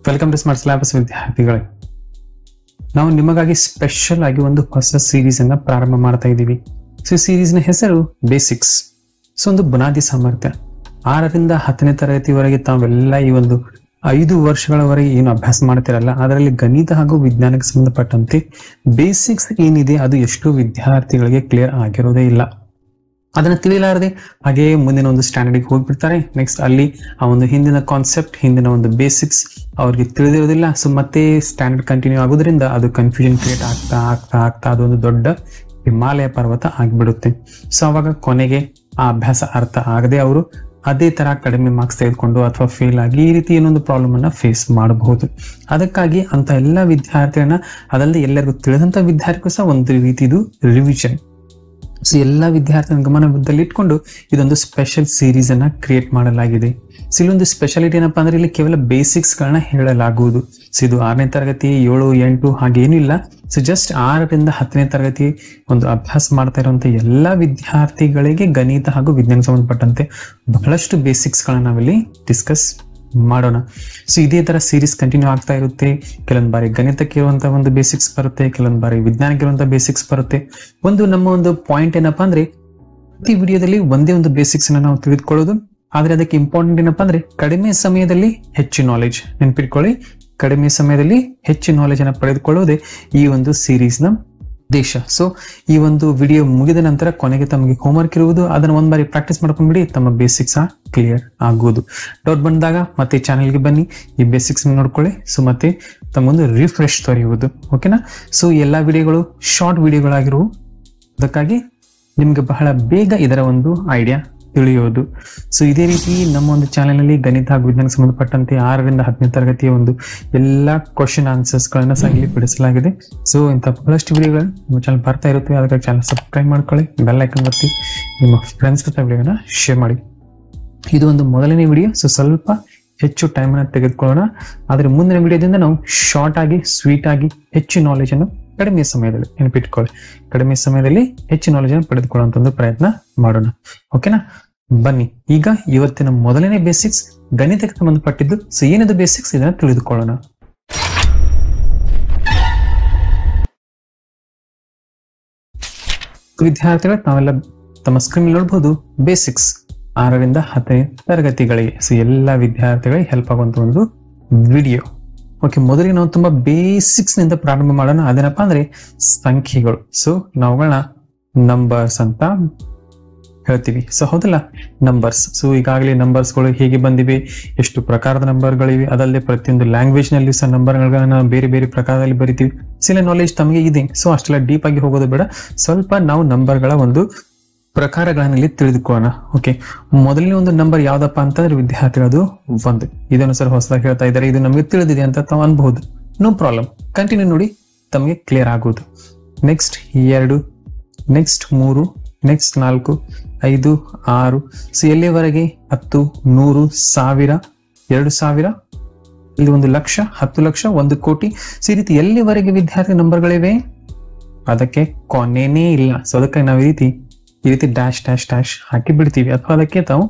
welcome to smart syllabus ವಿದ್ಯಾರ್ಥಿಗಳೇ ನಾವು ನಿಮಗಾಗಿ ಸ್ಪೆಷಲ್ ಆಗಿ ಒಂದು ಹೊಸ ಸೀರೀಸ್ ಅನ್ನ ಪ್ರಾರಂಭ ಮಾಡ್ತಾ ಇದ್ದೀವಿ ಸೊ ಸೀರೀಸ್ ನ ಹೆಸರು ಬೇಸಿಕ್ಸ್ ಸೊ ಒಂದು ಬುನಾದಿ ಸಾಮರ್ಥ್ಯ ಆರರಿಂದ ಹತ್ತನೇ ತರಗತಿವರೆಗೆ ತಾವೆಲ್ಲ ಈ ಒಂದು ಐದು ವರ್ಷಗಳವರೆಗೆ ಏನು ಅಭ್ಯಾಸ ಮಾಡ್ತಿರಲ್ಲ ಅದರಲ್ಲಿ ಗಣಿತ ಹಾಗೂ ವಿಜ್ಞಾನಕ್ಕೆ ಸಂಬಂಧಪಟ್ಟಂತೆ ಬೇಸಿಕ್ಸ್ ಏನಿದೆ ಅದು ಎಷ್ಟು ವಿದ್ಯಾರ್ಥಿಗಳಿಗೆ ಕ್ಲಿಯರ್ ಆಗಿರೋದೇ ಇಲ್ಲ ಅದನ್ನ ತಿಳಿಲಾರದೆ ಹಾಗೆ ಮುಂದಿನ ಒಂದು ಸ್ಟ್ಯಾಂಡರ್ಡ್ಗೆ ಹೋಗ್ಬಿಡ್ತಾರೆ ನೆಕ್ಸ್ಟ್ ಅಲ್ಲಿ ಆ ಒಂದು ಹಿಂದಿನ ಕಾನ್ಸೆಪ್ಟ್ ಹಿಂದಿನ ಒಂದು ಬೇಸಿಕ್ಸ್ ಅವ್ರಿಗೆ ತಿಳಿದಿರೋದಿಲ್ಲ ಸೊ ಮತ್ತೆ ಸ್ಟ್ಯಾಂಡರ್ಡ್ ಕಂಟಿನ್ಯೂ ಆಗೋದ್ರಿಂದ ಅದು ಕನ್ಫ್ಯೂಷನ್ ಕ್ರಿಯೇಟ್ ಆಗ್ತಾ ಆಗ್ತಾ ಆಗ್ತಾ ಅದೊಂದು ದೊಡ್ಡ ಹಿಮಾಲಯ ಪರ್ವತ ಆಗಿಬಿಡುತ್ತೆ ಸೊ ಅವಾಗ ಕೊನೆಗೆ ಆ ಅಭ್ಯಾಸ ಅರ್ಥ ಆಗದೆ ಅವರು ಅದೇ ತರ ಕಡಿಮೆ ಮಾರ್ಕ್ಸ್ ತೆಗೆದುಕೊಂಡು ಅಥವಾ ಫೇಲ್ ಆಗಿ ಈ ರೀತಿ ಏನೊಂದು ಪ್ರಾಬ್ಲಮ್ ಅನ್ನ ಫೇಸ್ ಮಾಡಬಹುದು ಅದಕ್ಕಾಗಿ ಅಂತ ಎಲ್ಲ ವಿದ್ಯಾರ್ಥಿಗಳನ್ನ ಅದಲ್ಲದೆ ಎಲ್ಲರಿಗೂ ತಿಳಿದಂತ ವಿದ್ಯಾರ್ಥಿಗೂ ಸಹ ಒಂದು ರೀತಿ ಇದು ರಿವಿಷನ್ ಸೊ ಎಲ್ಲ ವಿದ್ಯಾರ್ಥಿಗಳ ಗಮನದಲ್ಲಿ ಇಟ್ಕೊಂಡು ಇದೊಂದು ಸ್ಪೆಷಲ್ ಸೀರೀಸ್ ಅನ್ನ ಕ್ರಿಯೇಟ್ ಮಾಡಲಾಗಿದೆ ಸೊ ಇಲ್ಲೊಂದು ಸ್ಪೆಷಾಲಿಟಿ ಏನಪ್ಪಾ ಅಂದ್ರೆ ಇಲ್ಲಿ ಕೇವಲ ಬೇಸಿಕ್ಸ್ ಗಳನ್ನ ಹೇಳಲಾಗುವುದು ಸೊ ಇದು ಆರನೇ ತರಗತಿ ಏಳು ಎಂಟು ಹಾಗೇನಿಲ್ಲ ಸೊ ಜಸ್ಟ್ ಆರರಿಂದ ಹತ್ತನೇ ತರಗತಿ ಒಂದು ಅಭ್ಯಾಸ ಮಾಡ್ತಾ ಇರುವಂತ ಎಲ್ಲಾ ವಿದ್ಯಾರ್ಥಿಗಳಿಗೆ ಗಣಿತ ಹಾಗೂ ವಿಜ್ಞಾನ ಸಂಬಂಧಪಟ್ಟಂತೆ ಬಹಳಷ್ಟು ಬೇಸಿಕ್ಸ್ ಗಳನ್ನ ನಾವಿಲ್ಲಿ ಡಿಸ್ಕಸ್ ಮಾಡೋಣ ಸೊ ಇದೇ ತರ ಸೀರೀಸ್ ಕಂಟಿನ್ಯೂ ಆಗ್ತಾ ಇರುತ್ತೆ ಕೆಲವೊಂದು ಬಾರಿ ಗಣಿತಕ್ಕೆ ಇರುವಂತಹ ಒಂದು ಬೇಸಿಕ್ಸ್ ಬರುತ್ತೆ ಕೆಲವೊಂದು ಬಾರಿ ವಿಜ್ಞಾನಕ್ಕೆ ಇರುವಂತಹ ಬೇಸಿಕ್ಸ್ ಬರುತ್ತೆ ಒಂದು ನಮ್ಮ ಒಂದು ಪಾಯಿಂಟ್ ಏನಪ್ಪಾ ಅಂದ್ರೆ ಪ್ರತಿ ವಿಡಿಯೋದಲ್ಲಿ ಒಂದೇ ಒಂದು ಬೇಸಿಕ್ಸ್ ಅನ್ನ ನಾವು ತಿಳಿದುಕೊಳ್ಳೋದು ಆದ್ರೆ ಅದಕ್ಕೆ ಇಂಪಾರ್ಟೆಂಟ್ ಏನಪ್ಪಾ ಅಂದ್ರೆ ಕಡಿಮೆ ಸಮಯದಲ್ಲಿ ಹೆಚ್ಚು ನಾಲೆಜ್ ನೆನ್ಪಿಟ್ಕೊಳ್ಳಿ ಕಡಿಮೆ ಸಮಯದಲ್ಲಿ ಹೆಚ್ಚು ನಾಲೆಜ್ ಅನ್ನ ಪಡೆದುಕೊಳ್ಳೋದೇ ಈ ಒಂದು ಸೀರೀಸ್ ನ ಉದ್ದೇಶ ಸೊ ಈ ಒಂದು ವಿಡಿಯೋ ಮುಗಿದ ನಂತರ ಕೊನೆಗೆ ತಮಗೆ ಹೋಮ್ವರ್ಕ್ ಇರುವುದು ಅದನ್ನ ಒಂದ್ ಬಾರಿ ಪ್ರಾಕ್ಟೀಸ್ ಮಾಡ್ಕೊಂಡ್ಬಿಡಿ ತಮ್ಮ ಬೇಸಿಕ್ಸ್ ಕ್ಲಿಯರ್ ಆಗುವುದು ಡೌಟ್ ಬಂದಾಗ ಮತ್ತೆ ಚಾನೆಲ್ಗೆ ಬನ್ನಿ ಈ ಬೇಸಿಕ್ಸ್ ನೋಡ್ಕೊಳ್ಳಿ ಸೊ ಮತ್ತೆ ತಮ್ಮೊಂದು ರಿಫ್ರೆಶ್ ದೊರೆಯುವುದು ಓಕೆನಾ ಸೊ ಎಲ್ಲಾ ವಿಡಿಯೋಗಳು ಶಾರ್ಟ್ ವಿಡಿಯೋಗಳಾಗಿರುವು ಅದಕ್ಕಾಗಿ ನಿಮ್ಗೆ ಬಹಳ ಬೇಗ ಇದರ ಒಂದು ಐಡಿಯಾ ತಿಳಿಯೋದು ಸೊ ಇದೇ ರೀತಿ ನಮ್ಮ ಒಂದು ಚಾನೆಲ್ ನಲ್ಲಿ ಗಣಿತ ಹಾಗೂ ವಿಜ್ಞಾನಕ್ಕೆ ಸಂಬಂಧಪಟ್ಟಂತೆ ಆರರಿಂದ ಹತ್ತನೇ ತರಗತಿಯ ಒಂದು ಎಲ್ಲಾ ಕ್ವಶನ್ ಆನ್ಸರ್ಸ್ ಗಳನ್ನ ಸಹ ಇಲ್ಲಿ ಬಿಡಿಸಲಾಗಿದೆ ಸೊ ಇಂಥ ಬಹಳಷ್ಟು ವಿಡಿಯೋಗಳು ನಮ್ಮ ಚಾನಲ್ ಬರ್ತಾ ಇರುತ್ತೆ ಅದಕ್ಕಾಗಿ ಚಾನಲ್ ಸಬ್ಸ್ಕ್ರೈಬ್ ಮಾಡ್ಕೊಳ್ಳಿ ಬೆಲ್ ಐಕನ್ ಒತ್ತಿ ನಿಮ್ಮ ಫ್ರೆಂಡ್ಸ್ ಜೊತೆ ವಿಡಿಯೋನ ಶೇರ್ ಮಾಡಿ ಇದು ಒಂದು ಮೊದಲನೇ ವಿಡಿಯೋ ಸೊ ಸ್ವಲ್ಪ ಹೆಚ್ಚು ಟೈಮ್ ಅನ್ನ ತೆಗೆದುಕೊಳ್ಳೋಣ ಆದ್ರೆ ಮುಂದಿನ ವಿಡಿಯೋದಿಂದ ನಾವು ಶಾರ್ಟ್ ಆಗಿ ಸ್ವೀಟ್ ಆಗಿ ಹೆಚ್ಚು ನಾಲೆಜ್ ಅನ್ನು ಕಡಿಮೆ ಸಮಯದಲ್ಲಿ ನೆನಪಿಟ್ಕೊಳ್ಳಿ ಕಡಿಮೆ ಸಮಯದಲ್ಲಿ ಹೆಚ್ಚು ನಾಲೆಜ್ ಅನ್ನು ಪಡೆದುಕೊಳ್ಳುವಂತ ಒಂದು ಪ್ರಯತ್ನ ಮಾಡೋಣ ಓಕೆನಾ ಬನ್ನಿ ಈಗ ಇವತ್ತಿನ ಮೊದಲನೇ ಬೇಸಿಕ್ಸ್ ಗಣಿತಕ್ಕೆ ಸಂಬಂಧಪಟ್ಟಿದ್ದು ಸೊ ಏನಿದು ಬೇಸಿಕ್ಸ್ ಇದನ್ನ ತಿಳಿದುಕೊಳ್ಳೋಣ ವಿದ್ಯಾರ್ಥಿಗಳು ತಾವೆಲ್ಲ ತಮ್ಮ ಸ್ಕ್ರೀನ್ ನೋಡಬಹುದು ಬೇಸಿಕ್ಸ್ ಆರರಿಂದ ಹತ್ತನೇ ತರಗತಿಗಳಿಗೆ ಸೊ ಎಲ್ಲ ವಿದ್ಯಾರ್ಥಿಗಳಿಗೆ ಹೆಲ್ಪ್ ಆಗುವಂತ ಒಂದು ವಿಡಿಯೋ ಓಕೆ ಮೊದಲಿಗೆ ನಾವು ತುಂಬಾ ಬೇಸಿಕ್ಸ್ ನಿಂದ ಪ್ರಾರಂಭ ಮಾಡೋಣ ಅದೇನಪ್ಪ ಅಂದ್ರೆ ಸಂಖ್ಯೆಗಳು ಸೊ ನಾವುಗಳನ್ನ ನಂಬರ್ಸ್ ಅಂತ ಹೇಳ್ತೀವಿ ಸೊ ಹೌದಲ್ಲ ನಂಬರ್ಸ್ ಸೊ ಈಗಾಗಲೇ ನಂಬರ್ಸ್ಗಳು ಹೇಗೆ ಬಂದಿವೆ ಎಷ್ಟು ಪ್ರಕಾರದ ನಂಬರ್ಗಳಿವೆ ಅದಲ್ಲದೆ ಪ್ರತಿಯೊಂದು ಲ್ಯಾಂಗ್ವೇಜ್ ನಲ್ಲಿ ಸಹ ನಂಬರ್ಗಳನ್ನ ಬೇರೆ ಬೇರೆ ಪ್ರಕಾರದಲ್ಲಿ ಬರಿತೀವಿ ಸಿಲ ನಾಲೆಜ್ ತಮಗೆ ಇದೆ ಸೊ ಅಷ್ಟೆಲ್ಲ ಡೀಪ್ ಆಗಿ ಹೋಗೋದು ಬೇಡ ಸ್ವಲ್ಪ ನಾವು ನಂಬರ್ಗಳ ಒಂದು ಪ್ರಕಾರಗಳನ್ನಲ್ಲಿ ತಿಳಿದುಕೊಳ್ಳೋಣ ಓಕೆ ಮೊದಲನೇ ಒಂದು ನಂಬರ್ ಯಾವ್ದಪ್ಪ ಅಂತಂದ್ರೆ ವಿದ್ಯಾರ್ಥಿಗಳದು ಒಂದು ಇದನ್ನು ಸರ್ ಹೊಸದಾಗಿ ಹೇಳ್ತಾ ಇದ್ದಾರೆ ಇದು ನಮಗೆ ತಿಳಿದಿದೆ ಅಂತ ತಾವು ಅನ್ಬಹುದು ನೋ ಪ್ರಾಬ್ಲಮ್ ಕಂಟಿನ್ಯೂ ನೋಡಿ ತಮಗೆ ಕ್ಲಿಯರ್ ಆಗುವುದು ನೆಕ್ಸ್ಟ್ ಎರಡು ನೆಕ್ಸ್ಟ್ ಮೂರು ನೆಕ್ಸ್ಟ್ ನಾಲ್ಕು ಐದು ಆರು ಸೊ ಎಲ್ಲಿವರೆಗೆ ಹತ್ತು ನೂರು ಸಾವಿರ ಎರಡು ಸಾವಿರ ಇಲ್ಲಿ ಒಂದು ಲಕ್ಷ ಹತ್ತು ಲಕ್ಷ ಒಂದು ಕೋಟಿ ಸೊ ಈ ರೀತಿ ಎಲ್ಲಿವರೆಗೆ ವಿದ್ಯಾರ್ಥಿ ನಂಬರ್ಗಳಿವೆ ಅದಕ್ಕೆ ಕೊನೆನೇ ಇಲ್ಲ ಸೊ ಅದಕ್ಕೆ ನಾವು ಈ ರೀತಿ ಈ ರೀತಿ ಡ್ಯಾಶ್ ಡ್ಯಾಶ್ ಡ್ಯಾಶ್ ಹಾಕಿ ಬಿಡ್ತೀವಿ ಅಥವಾ ಅದಕ್ಕೆ ತಾವು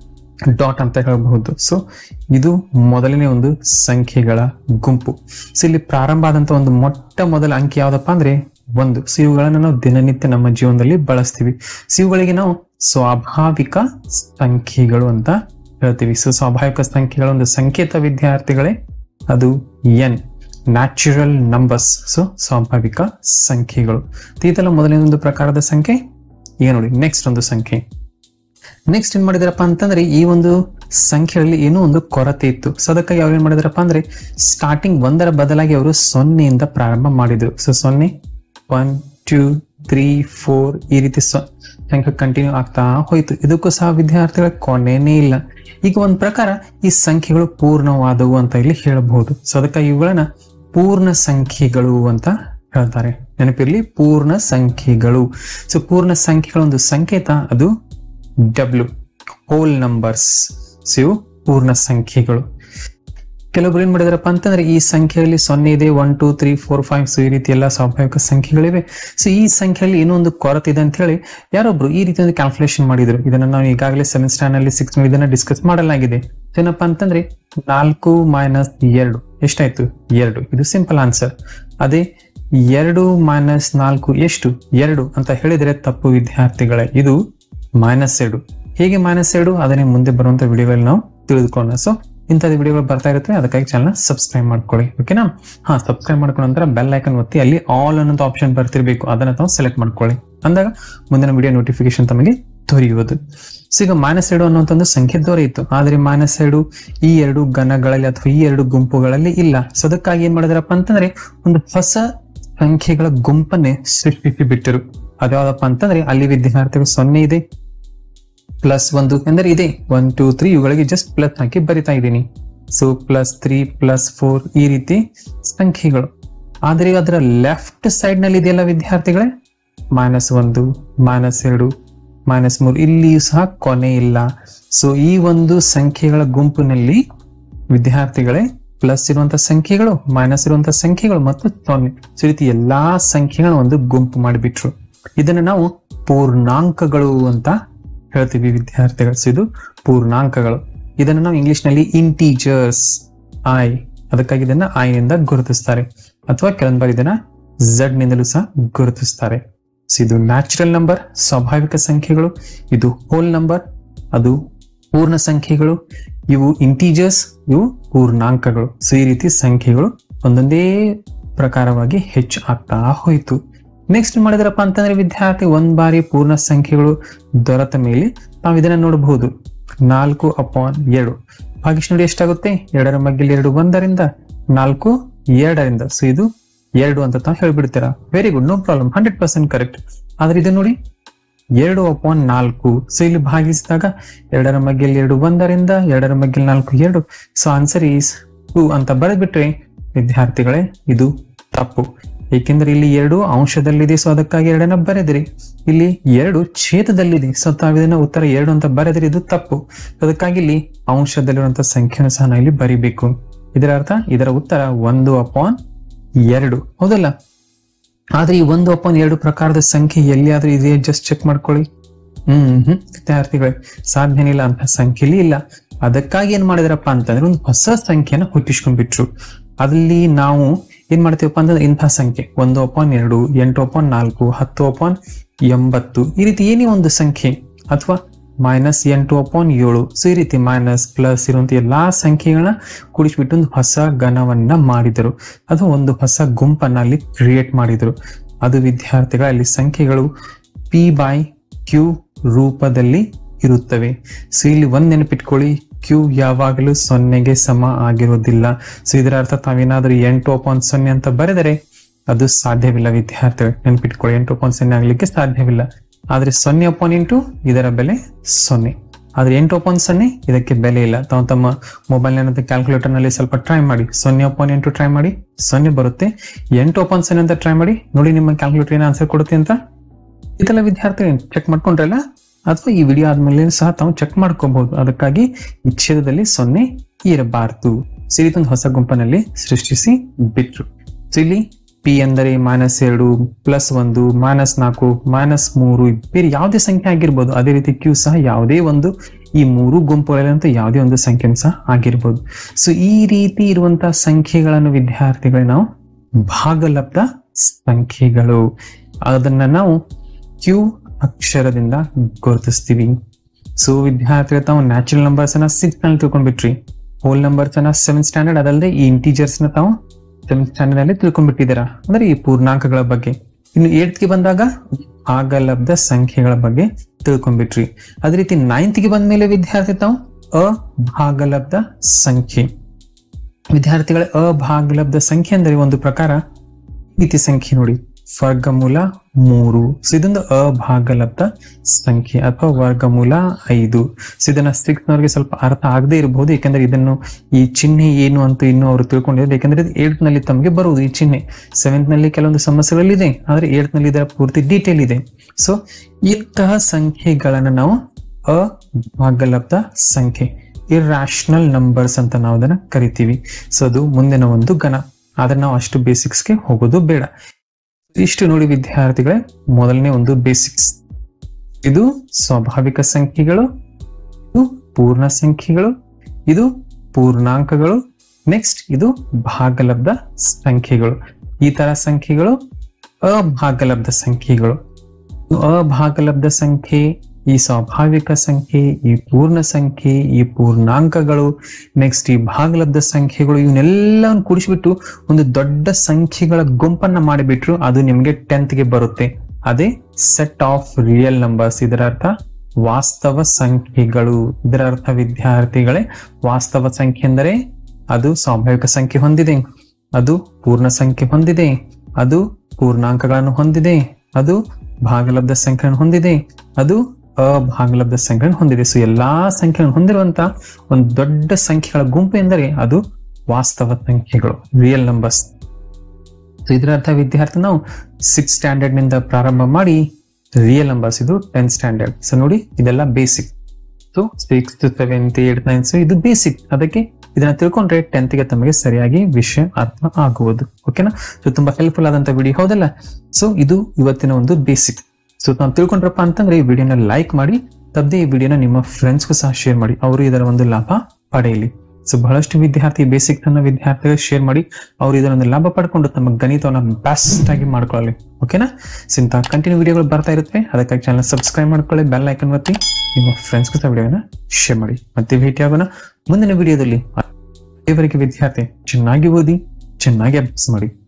ಡಾಟ್ ಅಂತ ಹೇಳಬಹುದು ಸೊ ಇದು ಮೊದಲನೇ ಒಂದು ಸಂಖ್ಯೆಗಳ ಗುಂಪು ಸೊ ಇಲ್ಲಿ ಪ್ರಾರಂಭ ಆದಂತ ಒಂದು ಮೊಟ್ಟ ಮೊದಲ ಅಂಕಿ ಯಾವ್ದಪ್ಪ ಅಂದ್ರೆ ಒಂದು ಸೊ ಇವುಗಳನ್ನ ನಾವು ದಿನನಿತ್ಯ ನಮ್ಮ ಜೀವನದಲ್ಲಿ ಬಳಸ್ತೀವಿ ಸೊ ಇವುಗಳಿಗೆ ನಾವು ಸ್ವಾಭಾವಿಕ ಸಂಖ್ಯೆಗಳು ಅಂತ ಹೇಳ್ತೀವಿ ಸೊ ಸ್ವಾಭಾವಿಕ ಸಂಖ್ಯೆಗಳ ಒಂದು ಸಂಕೇತ ವಿದ್ಯಾರ್ಥಿಗಳೇ ಅದು ಎನ್ ನ್ಯಾಚುರಲ್ ನಂಬರ್ಸ್ ಸೊ ಸ್ವಾಭಾವಿಕ ಸಂಖ್ಯೆಗಳು ಇದೆಲ್ಲ ಮೊದಲನೇ ಒಂದು ಪ್ರಕಾರದ ಸಂಖ್ಯೆ ಈಗ ನೋಡಿ ನೆಕ್ಸ್ಟ್ ಒಂದು ಸಂಖ್ಯೆ ನೆಕ್ಸ್ಟ್ ಏನ್ ಮಾಡಿದಾರಪ್ಪ ಅಂತಂದ್ರೆ ಈ ಒಂದು ಸಂಖ್ಯೆಗಳಲ್ಲಿ ಏನೋ ಒಂದು ಕೊರತೆ ಇತ್ತು ಸೊ ಅದಕ್ಕಾಗಿ ಅವ್ರು ಏನ್ ಮಾಡಿದಾರಪ್ಪ ಅಂದ್ರೆ ಸ್ಟಾರ್ಟಿಂಗ್ ಒಂದರ ಬದಲಾಗಿ ಅವರು ಸೊನ್ನೆಯಿಂದ ಪ್ರಾರಂಭ ಮಾಡಿದ್ರು ಸೊ ಸೊನ್ನೆ ಒನ್ ಟೂ ತ್ರೀ ಫೋರ್ ಈ ರೀತಿ ಸಂಖ್ಯೆ ಕಂಟಿನ್ಯೂ ಆಗ್ತಾ ಹೋಯ್ತು ಇದಕ್ಕೂ ಸಹ ವಿದ್ಯಾರ್ಥಿಗಳ ಕೊನೆನೇ ಇಲ್ಲ ಈಗ ಒಂದ್ ಪ್ರಕಾರ ಈ ಸಂಖ್ಯೆಗಳು ಪೂರ್ಣವಾದವು ಅಂತ ಇಲ್ಲಿ ಹೇಳಬಹುದು ಸೊ ಅದಕ್ಕಾಗಿ ಇವುಗಳನ್ನ ಪೂರ್ಣ ಸಂಖ್ಯೆಗಳು ಅಂತ ಹೇಳ್ತಾರೆ ನೆನಪಿರ್ಲಿ ಪೂರ್ಣ ಸಂಖ್ಯೆಗಳು ಸೊ ಪೂರ್ಣ ಸಂಖ್ಯೆಗಳ ಒಂದು ಸಂಕೇತ ಅದು ಡಬ್ಲ್ಯೂ ಹೋಲ್ ನಂಬರ್ಸ್ ಸೊ ಇವು ಪೂರ್ಣ ಸಂಖ್ಯೆಗಳು ಕೆಲವೊಬ್ರು ಏನ್ ಮಾಡಿದಾರಪ್ಪ ಅಂತಂದ್ರೆ ಈ ಸಂಖ್ಯೆಯಲ್ಲಿ ಸೊನ್ನೆ ಇದೆ one two three four five so ಈ ರೀತಿ ಎಲ್ಲ ಸ್ವಾಭಾವಿಕ ಸಂಖ್ಯೆಗಳಿವೆ ಸೊ ಈ ಸಂಖ್ಯೆಯಲ್ಲಿ ಏನೋ ಒಂದು ಕೊರತೆ ಇದೆ ಅಂತ ಹೇಳಿ ಯಾರೊಬ್ರು ಈ ರೀತಿ ಒಂದು ಕ್ಯಾಲ್ಕುಲೇಷನ್ ಮಾಡಿದ್ರು ಇದನ್ನ ನಾವು ಈಗಾಗಲೇ ಸೆವೆನ್ ಸ್ಟ್ಯಾಂಡ್ ನಲ್ಲಿ ಸಿಕ್ಸ್ ಇದನ್ನ ಡಿಸ್ಕಸ್ ಮಾಡಲಾಗಿದೆ ಏನಪ್ಪಾ ಅಂತಂದ್ರೆ ನಾಲ್ಕು ಮೈನಸ್ ಎರಡು ಎಷ್ಟಾಯ್ತು ಎರಡು ಇದು ಸಿಂಪಲ್ ಆನ್ಸರ್ ಅದೇ ಎರಡು ಮೈನಸ್ ನಾಲ್ಕು ಎಷ್ಟು ಎರಡು ಅಂತ ಹೇಳಿದ್ರೆ ತಪ್ಪು ವಿದ್ಯಾರ್ಥಿಗಳೇ ಇದು ಮೈನಸ್ ಎರಡು ಹೇಗೆ ಮೈನಸ್ ಎರಡು ಅದನ್ನೇ ಮುಂದೆ ಬರುವಂತ ವಿಡಿಯೋಗಳಲ್ಲಿ ನಾವು ತಿಳಿದುಕೊಳ್ಳೋಣ ಸೊ ಇಂಥದ್ದು ವಿಡಿಯೋಗಳು ಬರ್ತಾ ಇರುತ್ತೆ ಅದಕ್ಕಾಗಿ ಚಾನಲ್ ಸಬ್ಸ್ಕ್ರೈಬ್ ಮಾಡ್ಕೊಳ್ಳಿ ಓಕೆನಾ ಹಾ ಸಬ್ಸ್ಕ್ರೈಬ್ ಮಾಡ್ಕೊಂಡ ನಂತರ ಬೆಲ್ ಐಕನ್ ಒತ್ತಿ ಅಲ್ಲಿ ಆಲ್ ಅನ್ನೋದು ಆಪ್ಷನ್ ಬರ್ತಿರ್ಬೇಕು ಅದನ್ನ ತಾವು ಸೆಲೆಕ್ಟ್ ಮಾಡ್ಕೊಳ್ಳಿ ಅಂದಾಗ ಮುಂದಿನ ವಿಡಿಯೋ ನೋಟಿಫಿಕೇಶನ್ ತಮಗೆ ದೊರೆಯುವುದು ಸೊ ಈಗ ಮೈನಸ್ ಎರಡು ಅನ್ನುವಂತ ಒಂದು ಸಂಖ್ಯೆ ದೊರೆಯಿತು ಆದ್ರೆ ಮೈನಸ್ ಎರಡು ಈ ಎರಡು ಗಣಗಳಲ್ಲಿ ಅಥವಾ ಈ ಎರಡು ಗುಂಪುಗಳಲ್ಲಿ ಇಲ್ಲ ಸೊ ಅದಕ್ಕಾಗಿ ಏನ್ ಮಾಡಿದಾರಪ್ಪ ಅಂತಂದ್ರೆ ಒಂದು ಹೊಸ ಸಂಖ್ಯೆಗಳ ಗುಂಪನ್ನೇ ಸೃಷ್ಟಿಸಿ ಬಿಟ್ಟರು ಅದ್ಯಾವ್ದಪ್ಪ ಅಂತಂದ್ರೆ ಅಲ್ಲಿ ವಿದ್ಯಾರ್ಥಿಗಳು ಸೊನ್ನೆ ಇದೆ ಪ್ಲಸ್ ಒಂದು ಎಂದರೆ ಇದೆ ಒನ್ ಟೂ ತ್ರೀ ಇವುಗಳಿಗೆ ಜಸ್ಟ್ ಪ್ಲಸ್ ಹಾಕಿ ಬರಿತಾ ಇದ್ದೀನಿ so plus three plus four ಈ ರೀತಿ ಸಂಖ್ಯೆಗಳು ಆದ್ರೆ ಅದರ ಲೆಫ್ಟ್ ಸೈಡ್ ನಲ್ಲಿ ಇದೆಯಲ್ಲ ವಿದ್ಯಾರ್ಥಿಗಳೇ ಮೈನಸ್ ಒಂದು ಮೈನಸ್ ಎರಡು ಮೈನಸ್ ಮೂರು ಇಲ್ಲಿಯೂ ಸಹ ಕೊನೆ ಇಲ್ಲ ಸೊ ಈ ಒಂದು ಸಂಖ್ಯೆಗಳ ಗುಂಪಿನಲ್ಲಿ ವಿದ್ಯಾರ್ಥಿಗಳೇ ಪ್ಲಸ್ ಇರುವಂತ ಸಂಖ್ಯೆಗಳು ಮೈನಸ್ ಇರುವಂತ ಸಂಖ್ಯೆಗಳು ಮತ್ತು ಸೊನ್ನೆ ಸೊ ಈ ರೀತಿ ಎಲ್ಲಾ ಸಂಖ್ಯೆಗಳ ಒಂದು ಗುಂಪು ಮಾಡಿಬಿಟ್ರು ಇದನ್ನ ನಾವು ಪೂರ್ಣಾಂಕಗಳು ಅಂತ ಹೇಳ್ತೀವಿ ವಿದ್ಯಾರ್ಥಿಗಳು ಸೊ ಇದು ಪೂರ್ಣಾಂಕಗಳು ಇದನ್ನು ನಾವು ಇಂಗ್ಲಿಷ್ ನಲ್ಲಿ ಇಂಟೀಜರ್ಸ್ ಐ ಅದಕ್ಕಾಗಿ ಇದನ್ನ ಐ ನಿಂದ ಗುರುತಿಸ್ತಾರೆ ಅಥವಾ ಕೆಲವೊಂದು ಬಾರಿ ಇದನ್ನ ಝಡ್ ನಿಂದಲೂ ಸಹ ಗುರುತಿಸ್ತಾರೆ ಸೊ ಇದು ನ್ಯಾಚುರಲ್ ನಂಬರ್ ಸ್ವಾಭಾವಿಕ ಸಂಖ್ಯೆಗಳು ಇದು ಹೋಲ್ ನಂಬರ್ ಅದು ಪೂರ್ಣ ಸಂಖ್ಯೆಗಳು ಇವು ಇಂಟೀಜರ್ಸ್ ಇವು ಪೂರ್ಣಾಂಕಗಳು ಸೊ ಈ ರೀತಿ ಸಂಖ್ಯೆಗಳು ಒಂದೊಂದೇ ಪ್ರಕಾರವಾಗಿ ಹೆಚ್ಚು ಆಗ್ತಾ ಹೋಯಿತು ನೆಕ್ಸ್ಟ್ ಮಾಡಿದ್ರಪ್ಪ ಅಂತಂದ್ರೆ ವಿದ್ಯಾರ್ಥಿ ಒಂದ್ ಬಾರಿ ಪೂರ್ಣ ಸಂಖ್ಯೆಗಳು ದೊರೆತ ಮೇಲೆ ನಾವು ಇದನ್ನ ನೋಡಬಹುದು ನಾಲ್ಕು ಅಪಾನ್ ಎರಡು ಭಾಗಿಶ್ ನೋಡಿ ಎಷ್ಟಾಗುತ್ತೆ ಎರಡರ ಮಗ್ಗಿಲಿ ಎರಡು ಒಂದರಿಂದ ನಾಲ್ಕು ಎರಡರಿಂದ ಸೊ ಇದು ಎರಡು ಅಂತ ತಾವು ಹೇಳ್ಬಿಡ್ತೀರಾ very good no problem hundred percent correct ಆದ್ರೆ ಇದು ನೋಡಿ ಎರಡು ಅಪಾನ್ ನಾಲ್ಕು ಸೊ ಇಲ್ಲಿ ಭಾಗಿಸಿದಾಗ ಎರಡರ ಮಗ್ಗಿಲಿ ಎರಡು ಒಂದರಿಂದ ಎರಡರ ಮಗ್ಗಿಲಿ ನಾಲ್ಕು ಎರಡು ಸೊ ಆನ್ಸರ್ ಈಸ್ ಟು ಅಂತ ಬರೆದ್ಬಿಟ್ರೆ ವಿದ್ಯಾರ್ಥಿಗಳೇ ಇದು ತಪ್ಪು ಏಕೆಂದ್ರೆ ಇಲ್ಲಿ ಎರಡು ಅಂಶದಲ್ಲಿದೆ ಸೊ ಅದಕ್ಕಾಗಿ ಎರಡನ್ನ ಬರೆದ್ರಿ ಇಲ್ಲಿ ಎರಡು ಛೇದದಲ್ಲಿದೆ ಸೊ ತಾವು ಇದನ್ನ ಉತ್ತರ ಎರಡು ಅಂತ ಬರೆದ್ರಿ ಇದು ತಪ್ಪು ಅದಕ್ಕಾಗಿ ಇಲ್ಲಿ ಅಂಶದಲ್ಲಿರುವಂತಹ ಸಂಖ್ಯೆಯನ್ನು ಸಹ ನಾವು ಇಲ್ಲಿ ಬರಿಬೇಕು ಇದರ ಅರ್ಥ ಇದರ ಉತ್ತರ ಒಂದು ಅಪಾನ್ ಎರಡು ಹೌದಲ್ಲ ಆದ್ರೆ ಈ ಒಂದು ಅಪಾನ್ ಎರಡು ಪ್ರಕಾರದ ಸಂಖ್ಯೆ ಎಲ್ಲಿಯಾದ್ರೂ ಇದೆ ಜಸ್ಟ್ ಚೆಕ್ ಮಾಡ್ಕೊಳ್ಳಿ ಹ್ಮ್ ಹ್ಮ್ ವಿದ್ಯಾರ್ಥಿಗಳೇ ಸಾಧ್ಯನಿಲ್ಲ ಅಂತ ಸಂಖ್ಯೆಲಿ ಇಲ್ಲ ಅದಕ್ಕಾಗಿ ಏನ್ ಮಾಡಿದ್ರಪ್ಪ ಅಂತಂದ್ರೆ ಒಂದು ಹೊಸ ಸಂಖ್ಯೆನ ಹುಟ್ಟಿಸ್ಕೊಂಡ್ಬಿಟ್ರು ಅಲ್ಲಿ ನಾವು ಏನ್ ಮಾಡ್ತೀವಪ್ಪ ಅಂತಂದ್ರೆ ಇಂಥ ಸಂಖ್ಯೆ ಒಂದು ಅಪಾನ್ ಎರಡು ಎಂಟು ಅಪಾನ್ ನಾಲ್ಕು ಹತ್ತು ಅಪಾನ್ ಎಂಬತ್ತು ಈ ರೀತಿ ಏನೇ ಒಂದು ಸಂಖ್ಯೆ ಅಥವಾ ಮೈನಸ್ ಎಂಟು ಅಪಾನ್ ಏಳು ಸೊ ಈ ರೀತಿ ಮೈನಸ್ ಪ್ಲಸ್ ಇರುವಂತ ಎಲ್ಲಾ ಸಂಖ್ಯೆಗಳನ್ನ ಕೂಡಿಸ್ಬಿಟ್ಟು ಒಂದು ಹೊಸ ಘನವನ್ನ ಮಾಡಿದರು ಅಥವಾ ಒಂದು ಹೊಸ ಗುಂಪನ್ನ ಅಲ್ಲಿ ಕ್ರಿಯೇಟ್ ಮಾಡಿದರು ಅದು ವಿದ್ಯಾರ್ಥಿಗಳ ಅಲ್ಲಿ ಸಂಖ್ಯೆಗಳು ಪಿ ಬೈ ಕ್ಯೂ ರೂಪದಲ್ಲಿ ಇರುತ್ತವೆ ಸೊ ಇಲ್ಲಿ ಒಂದ್ ನೆನಪಿಟ್ಕೊಳ್ಳಿ ಕ್ಯೂ ಯಾವಾಗಲೂ ಸೊನ್ನೆಗೆ ಸಮ ಆಗಿರೋದಿಲ್ಲ ಸೊ ಇದರ ಅರ್ಥ ತಾವೇನಾದ್ರೂ ಎಂಟು ಅಪಾನ್ ಸೊನ್ನೆ ಅಂತ ಬರೆದರೆ ಅದು ಸಾಧ್ಯವಿಲ್ಲ ವಿದ್ಯಾರ್ಥಿಗಳು ನೆನಪಿಟ್ಕೊಳ್ಳಿ ಎಂಟು ಅಪಾನ್ ಸೊನ್ನೆ ಆಗ್ಲಿಕ್ಕೆ ಸಾಧ್ಯವಿಲ್ಲ ಆದ್ರೆ ಸೊನ್ನೆ ಅಪಾನ್ ಎಂಟು ಇದರ ಬೆಲೆ ಸೊನ್ನೆ ಆದ್ರೆ ಎಂಟು ಅಪಾನ್ ಸೊನ್ನೆ ಇದಕ್ಕೆ ಬೆಲೆ ಇಲ್ಲ ತಾವು ತಮ್ಮ ಮೊಬೈಲ್ ಏನಂತ ಕ್ಯಾಲ್ಕುಲೇಟರ್ ನಲ್ಲಿ ಸ್ವಲ್ಪ ಟ್ರೈ ಮಾಡಿ ಸೊನ್ನೆ ಅಪಾನ್ ಎಂಟು ಟ್ರೈ ಮಾಡಿ ಸೊನ್ನೆ ಬರುತ್ತೆ ಎಂಟು ಅಪಾನ್ ಸೊನ್ನೆ ಅಂತ ಟ್ರೈ ಮಾಡಿ ನೋಡಿ ನಿಮ್ಮ ಕ್ಯಾಲ್ಕುಲೇಟರ್ ಏನು ಆನ್ಸರ್ ಕೊಡುತ್ತೆ ಅಂತ ಇದೆಲ್ಲ ವಿದ್ಯಾರ್ಥಿ ಚೆಕ್ ಮಾಡ್ಕೊಂಡ್ರಲ್ಲ ಅಥವಾ ಈ ವಿಡಿಯೋ ಆದ್ಮೇಲೆ ಸಹ ತಾವು ಚೆಕ್ ಮಾಡ್ಕೋಬಹುದು ಅದಕ್ಕಾಗಿ ಈ ಛೇದದಲ್ಲಿ ಸೊನ್ನೆ ಇರಬಾರ್ದು ಸೊ ಈ ರೀತಿ ಒಂದು ಹೊಸ ಗುಂಪನಲ್ಲಿ ಸೃಷ್ಟಿಸಿ ಬಿಟ್ರು ಸೊ ಇಲ್ಲಿ ಪಿ ಅಂದರೆ ಮೈನಸ್ ಎರಡು ಪ್ಲಸ್ ಒಂದು ಮೈನಸ್ ನಾಲ್ಕು ಮೈನಸ್ ಮೂರು ಬೇರೆ ಯಾವುದೇ ಸಂಖ್ಯೆ ಆಗಿರ್ಬೋದು ಅದೇ ರೀತಿ ಕ್ಯೂ ಸಹ ಯಾವುದೇ ಒಂದು ಈ ಮೂರು ಗುಂಪುಗಳಂತ ಯಾವುದೇ ಒಂದು ಸಂಖ್ಯೆ ಸಹ ಆಗಿರ್ಬೋದು ಸೊ ಈ ರೀತಿ ಇರುವಂತಹ ಸಂಖ್ಯೆಗಳನ್ನು ವಿದ್ಯಾರ್ಥಿಗಳು ನಾವು ಭಾಗಲಬ್ಧ ಸಂಖ್ಯೆಗಳು ಅದನ್ನ ನಾವು ಕ್ಯೂ ಅಕ್ಷರದಿಂದ ಗುರುತಿಸ್ತೀವಿ ಸೊ ವಿದ್ಯಾರ್ಥಿಗಳು ತಾವು ನ್ಯಾಚುರಲ್ ನಂಬರ್ಸ್ ಅನ್ನ ಸಿಕ್ಸ್ ನಲ್ಲಿ ತಿಳ್ಕೊಂಡ್ಬಿಟ್ರಿ ಹೋಲ್ ನಂಬರ್ಸ್ ಅನ್ನ ಸೆವೆಂತ್ ಸ್ಟ್ಯಾಂಡರ್ಡ್ ಅದಲ್ಲದೆ ಈ ಇಂಟೀಜರ್ಸ್ ನ ತಾವು ಸೆವೆಂತ್ ಸ್ಟ್ಯಾಂಡರ್ಡ್ ಅಲ್ಲಿ ತಿಳ್ಕೊಂಡ್ಬಿಟ್ಟಿದ್ದೀರಾ ಅಂದ್ರೆ ಈ ಪೂರ್ಣಾಂಕಗಳ ಬಗ್ಗೆ ಇನ್ನು ಏಟ್ತ್ ಗೆ ಬಂದಾಗ ಭಾಗಲಬ್ಧ ಸಂಖ್ಯೆಗಳ ಬಗ್ಗೆ ತಿಳ್ಕೊಂಡ್ಬಿಟ್ರಿ ಅದೇ ರೀತಿ ನೈನ್ತ್ ಗೆ ಬಂದ ಮೇಲೆ ವಿದ್ಯಾರ್ಥಿ ತಾವು ಅಭಾಗಲಬ್ಧ ಸಂಖ್ಯೆ ವಿದ್ಯಾರ್ಥಿಗಳ ಅಭಾಗಲಬ್ಧ ಸಂಖ್ಯೆ ಅಂದರೆ ಒಂದು ಪ್ರಕಾರ ರೀತಿ ಸಂಖ್ಯೆ ನೋಡಿ ವರ್ಗಮೂಲ ಮೂರು ಸೊ ಇದೊಂದು ಅಭಾಗಲಬ್ಧ ಸಂಖ್ಯೆ ಅಥವಾ ವರ್ಗಮೂಲ ಐದು ಸೊ ಇದನ್ನ ಸಿಕ್ಸ್ ನವರಿಗೆ ಸ್ವಲ್ಪ ಅರ್ಥ ಆಗದೆ ಇರಬಹುದು ಯಾಕಂದ್ರೆ ಇದನ್ನು ಈ ಚಿಹ್ನೆ ಏನು ಅಂತ ಇನ್ನು ಅವರು ತಿಳ್ಕೊಂಡಿದ್ದಾರೆ ಯಾಕಂದ್ರೆ ಇದು ಏಳ್ತ್ ನಲ್ಲಿ ತಮಗೆ ಬರುವುದು ಈ ಚಿಹ್ನೆ ಸೆವೆಂತ್ ನಲ್ಲಿ ಕೆಲವೊಂದು ಸಮಸ್ಯೆಗಳಿದೆ ಆದ್ರೆ ಏಳ್ತ್ ನಲ್ಲಿ ಇದರ ಪೂರ್ತಿ ಡೀಟೇಲ್ ಇದೆ ಸೊ ಇಂತಹ ಸಂಖ್ಯೆಗಳನ್ನ ನಾವು ಅಭಾಗಲಬ್ಧ ಸಂಖ್ಯೆ ಇರ್ರಾಷನಲ್ ನಂಬರ್ಸ್ ಅಂತ ನಾವು ಅದನ್ನ ಕರಿತೀವಿ ಸೊ ಅದು ಮುಂದಿನ ಒಂದು ಘನ ಆದ್ರೆ ನಾವು ಅಷ್ಟು ಬೇಸಿಕ್ಸ್ಗೆ ಹೋಗೋದು ಬೇಡ ಇಷ್ಟು ನೋಡಿ ವಿದ್ಯಾರ್ಥಿಗಳೇ ಮೊದಲನೇ ಒಂದು ಬೇಸಿಕ್ಸ್ ಇದು ಸ್ವಾಭಾವಿಕ ಸಂಖ್ಯೆಗಳು ಇದು ಪೂರ್ಣ ಸಂಖ್ಯೆಗಳು ಇದು ಪೂರ್ಣಾಂಕಗಳು ನೆಕ್ಸ್ಟ್ ಇದು ಭಾಗಲಬ್ಧ ಸಂಖ್ಯೆಗಳು ಈ ತರ ಸಂಖ್ಯೆಗಳು ಅಭಾಗಲಬ್ಧ ಸಂಖ್ಯೆಗಳು ಅಭಾಗಲಬ್ಧ ಸಂಖ್ಯೆ ಈ ಸ್ವಾಭಾವಿಕ ಸಂಖ್ಯೆ ಈ ಪೂರ್ಣ ಸಂಖ್ಯೆ ಈ ಪೂರ್ಣಾಂಕಗಳು ನೆಕ್ಸ್ಟ್ ಈ ಭಾಗಲಬ್ಧ ಸಂಖ್ಯೆಗಳು ಇವನ್ನೆಲ್ಲವನ್ನು ಕೂಡಿಸಿಬಿಟ್ಟು ಒಂದು ದೊಡ್ಡ ಸಂಖ್ಯೆಗಳ ಗುಂಪನ್ನ ಮಾಡಿಬಿಟ್ರು ಅದು ನಿಮಗೆ ಟೆಂತ್ ಗೆ ಬರುತ್ತೆ ಅದೇ ಸೆಟ್ ಆಫ್ ರಿಯಲ್ ನಂಬರ್ಸ್ ಇದರ ಅರ್ಥ ವಾಸ್ತವ ಸಂಖ್ಯೆಗಳು ಇದರ ಅರ್ಥ ವಿದ್ಯಾರ್ಥಿಗಳೇ ವಾಸ್ತವ ಸಂಖ್ಯೆ ಎಂದರೆ ಅದು ಸ್ವಾಭಾವಿಕ ಸಂಖ್ಯೆ ಹೊಂದಿದೆ ಅದು ಪೂರ್ಣ ಸಂಖ್ಯೆ ಹೊಂದಿದೆ ಅದು ಪೂರ್ಣಾಂಕಗಳನ್ನು ಹೊಂದಿದೆ ಅದು ಭಾಗಲಬ್ಧ ಸಂಖ್ಯೆಯನ್ನು ಹೊಂದಿದೆ ಅದು ಅಭಾಗಲಬ್ಧ ಸಂಖ್ಯೆಯನ್ನು ಹೊಂದಿದೆ ಸೊ ಎಲ್ಲಾ ಸಂಖ್ಯೆಗಳನ್ನು ಹೊಂದಿರುವಂತ ಒಂದು ದೊಡ್ಡ ಸಂಖ್ಯೆಗಳ ಗುಂಪು ಎಂದರೆ ಅದು ವಾಸ್ತವ ಸಂಖ್ಯೆಗಳು ರಿಯಲ್ ನಂಬರ್ಸ್ ಸೊ ಇದರ ಅರ್ಥ ವಿದ್ಯಾರ್ಥಿ ನಾವು ಸಿಕ್ಸ್ ಸ್ಟ್ಯಾಂಡರ್ಡ್ ನಿಂದ ಪ್ರಾರಂಭ ಮಾಡಿ ರಿಯಲ್ ನಂಬರ್ಸ್ ಇದು ಟೆಂತ್ ಸ್ಟ್ಯಾಂಡರ್ಡ್ ಸೊ ನೋಡಿ ಇದೆಲ್ಲ basic so six seventh eight ninth ಇದು ಬೇಸಿಕ್ ಅದಕ್ಕೆ ಇದನ್ನ ತಿಳ್ಕೊಂಡ್ರೆ ಟೆಂತ್ ಗೆ ತಮಗೆ ಸರಿಯಾಗಿ ವಿಷಯ ಅರ್ಥ ಆಗುವುದು ಓಕೆನಾ ಸೊ ತುಂಬಾ ಹೆಲ್ಪ್ಫುಲ್ ಆದಂತ ವಿಡಿಯೋ ಹೌದಲ್ಲ ಸೊ ಇದು ಇವತ್ತಿನ ಒಂದು ಬೇಸಿಕ್ ಸೊ ನಾವು ತಿಳ್ಕೊಂಡ್ರಪ್ಪ ಅಂತಂದ್ರೆ ಈ ವಿಡಿಯೋನ ಲೈಕ್ ಮಾಡಿ ತಪ್ಪದೆ ಈ ವಿಡಿಯೋನ ನಿಮ್ಮ ಫ್ರೆಂಡ್ಸ್ಗೂ ಸಹ ಶೇರ್ ಮಾಡಿ ಅವರು ಇದರ ಒಂದು ಲಾಭ ಪಡೆಯಲಿ ಸೊ ಬಹಳಷ್ಟು ವಿದ್ಯಾರ್ಥಿ ಬೇಸಿಕ್ ತನ್ನ ವಿದ್ಯಾರ್ಥಿಗಳು ಶೇರ್ ಮಾಡಿ ಅವ್ರು ಇದರ ಒಂದು ಲಾಭ ಪಡ್ಕೊಂಡು ತಮ್ಮ ಗಣಿತವನ್ನ ಬೆಸ್ಟ್ ಆಗಿ ಮಾಡ್ಕೊಳ್ಳಿ ಓಕೆನಾ ಸೊ ಇಂಥ ಕಂಟಿನ್ಯೂ ವಿಡಿಯೋಗಳು ಬರ್ತಾ ಇರುತ್ತೆ ಅದಕ್ಕಾಗಿ ಚಾನಲ್ ಸಬ್ಸ್ಕ್ರೈಬ್ ಮಾಡ್ಕೊಳ್ಳಿ ಬೆಲ್ ಐಕನ್ ಒತ್ತಿ ನಿಮ್ಮ ಫ್ರೆಂಡ್ಸ್ಗೂ ಸಹ ವಿಡಿಯೋನ ಶೇರ್ ಮಾಡಿ ಮತ್ತೆ ಭೇಟಿ ಆಗೋಣ ಮುಂದಿನ ವಿಡಿಯೋದಲ್ಲಿ ಅಲ್ಲಿವರೆಗೆ ವಿದ್ಯಾರ್ಥಿ ಚೆನ್ನಾಗಿ ಓದಿ ಚೆನ್ನಾಗಿ ಅಭ್ಯಾಸ ಮಾಡಿ